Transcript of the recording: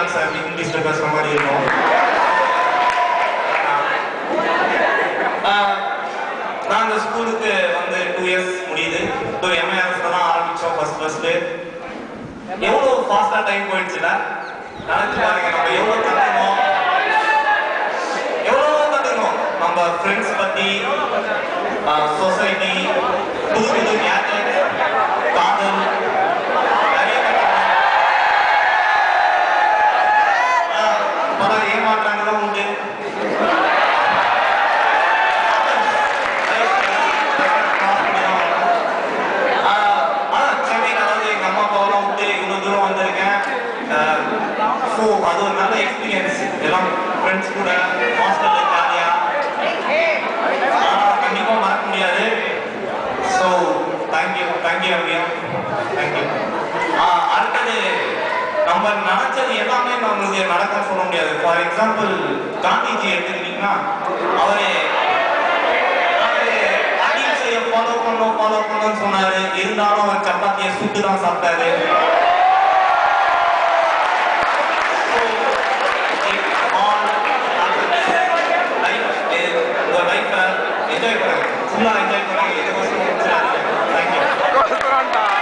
Answer இங்கிலீஷ்ல பேசுற மாதிரி இருக்கும் ஆஹ், நான் அந்த ஸ்கூலுக்கு வந்து டூ இயர்ஸ் முடியுது ஒரு எம்ஏஆர்எஸ் தான் ஆரம்பிச்சோம் ஃபர்ஸ்ட் ஃபர்ஸ்ட் எவ்வளோ ஃபாஸ்டா டைம் போயிடுச்சுல நினைச்சு பாருங்க நம்ம எவ்வளோ கற்றுக்கணும் எவ்வளோ கற்றுக்கணும் நம்ம ஃப்ரெண்ட்ஸ் பத்தி சொசைட்டி புது புது கேட்டட் காதல் நிறைய கற்றுக்கணும் ஆஹ், பல ஏமாற்றங்களும் உண்டு ஆஹ் ஆஹ் சென்னை அதாவது எங்க அம்மா அப்பாவெல்லாம் விட்டு இவ்வளவு தூரம் வந்திருக்கேன் ஸோ அது ஒரு நல்ல எக்ஸ்பீரியன்ஸ் எல்லாம் ஃப்ரெண்ட்ஸ் கூட ஹாஸ்டல்ல ஜாலியா ஆனால் கண்டிப்பா மறக்க முடியாது so thank you thank you Ramya thank you அடுத்தது நம்ம நினைச்சது எல்லாமே நம்மளுக்கு நடக்கும்னு சொல்ல முடியாது ஃபார் எக்ஸாம்பிள் காந்திஜி எடுத்துக்கிட்டீங்கன்னா அவரு அவரு அடிப்படையை ஃபாலோ பண்ணோம் ஃபாலோ பண்ணோம்னு சொன்னாரு இருந்தாலும் அவர் சப்பாத்தியை சுட்டு தான் சாப்பிட்டாரு So, it all happens. Life is- உங்க life-அ enjoy பண்ணுங்க. full-ஆ enjoy பண்ணுங்க. எதுக்கும் தேங்க்யூ Corta.